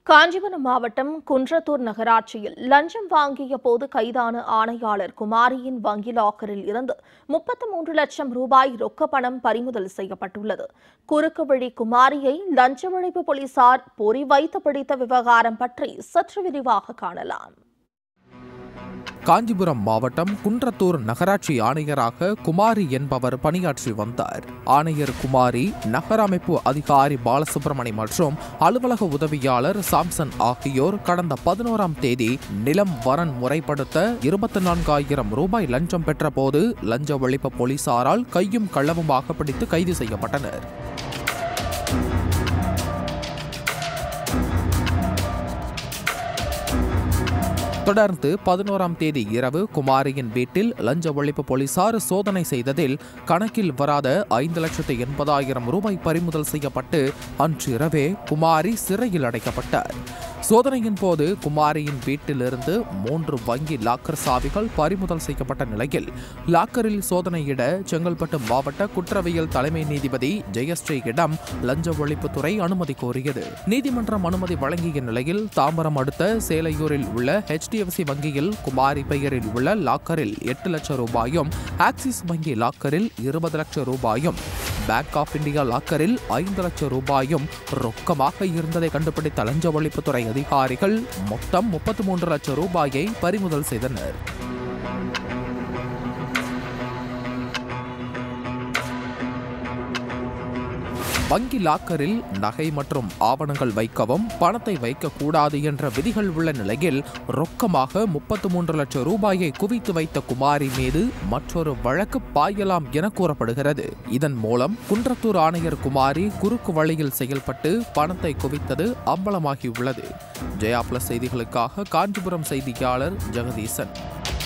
காஞ்சிபுரம் மாவட்டம் குன்றத்தூர் நகராட்சியில் லஞ்சம் வாங்கிய போது கைதான ஆணையாளர் குமாரியின் வங்கி லாக்கரில் இருந்து முப்பத்து மூன்று லட்சம் ரூபாய் ரொக்க பணம் பறிமுதல் செய்யப்பட்டுள்ளது குறுக்குவழி குமாரியை லஞ்ச ஒழிப்பு போலீசார் பொறி வைத்து பிடித்த விவகாரம் பற்றி சற்று விரிவாக காணலாம் காஞ்சிபுரம் மாவட்டம் குன்றத்தூர் நகராட்சி ஆணையராக குமாரி என்பவர் பணியாற்றி வந்தார் ஆணையர் குமாரி நகர அமைப்பு அதிகாரி பாலசுப்ரமணி மற்றும் அலுவலக உதவியாளர் சாம்சன் ஆகியோர் கடந்த பதினோராம் தேதி நிலம் வரன் முறைப்படுத்த இருபத்தி நான்காயிரம் ரூபாய் லஞ்சம் பெற்றபோது லஞ்ச ஒழிப்பு போலீசாரால் கையும் களவுமாக பிடித்து கைது செய்யப்பட்டனர் தொடர்ந்து பதினோராம் தேதி இரவு குமாரியின் வீட்டில் லஞ்ச ஒழிப்பு போலீசார் சோதனை செய்ததில் கணக்கில் வராத ஐந்து லட்சத்து எண்பதாயிரம் ரூபாய் பறிமுதல் செய்யப்பட்டு அன்று இரவே குமாரி சிறையில் அடைக்கப்பட்டார் சோதனையின் போது குமாரியின் வீட்டிலிருந்து மூன்று வங்கி லாக்கர் சாவிகள் பறிமுதல் செய்யப்பட்ட நிலையில் லாக்கரில் சோதனையிட செங்கல்பட்டு மாவட்ட குற்றவியல் தலைமை நீதிபதி ஜெயஸ்ரீயிடம் லஞ்ச ஒழிப்புத்துறை அனுமதி கோரியது நீதிமன்றம் அனுமதி வழங்கிய நிலையில் தாம்பரம் அடுத்த சேலையூரில் உள்ள ஹெச்டிஎஃப்சி வங்கியில் குமாரி பெயரில் உள்ள லாக்கரில் எட்டு லட்சம் ரூபாயும் ஆக்சிஸ் வங்கி லாக்கரில் இருபது லட்சம் ரூபாயும் பேங்க் ஆஃப் இந்தியா லாக்கரில் ஐந்து லட்சம் ரூபாயும் ரொக்கமாக இருந்ததை கண்டுபிடித்த லஞ்ச ஒழிப்புத்துறை அதிகாரிகள் மொத்தம் முப்பத்தி மூன்று லட்சம் ரூபாயை பறிமுதல் செய்தனர் வங்கி லாக்கரில் நகை மற்றும் ஆவணங்கள் வைக்கவும் பணத்தை வைக்கக்கூடாது என்ற விதிகள் உள்ள நிலையில் ரொக்கமாக முப்பத்து மூன்று லட்சம் ரூபாயை குவித்து வைத்த குமாரி மீது மற்றொரு வழக்கு பாயலாம் என கூறப்படுகிறது இதன் மூலம் குன்றத்தூர் ஆணையர் குமாரி குறுக்கு வழியில் செயல்பட்டு பணத்தை குவித்தது அம்பலமாகியுள்ளது ஜெயா பிளஸ் செய்திகளுக்காக காஞ்சிபுரம் செய்தியாளர் ஜெகதீசன்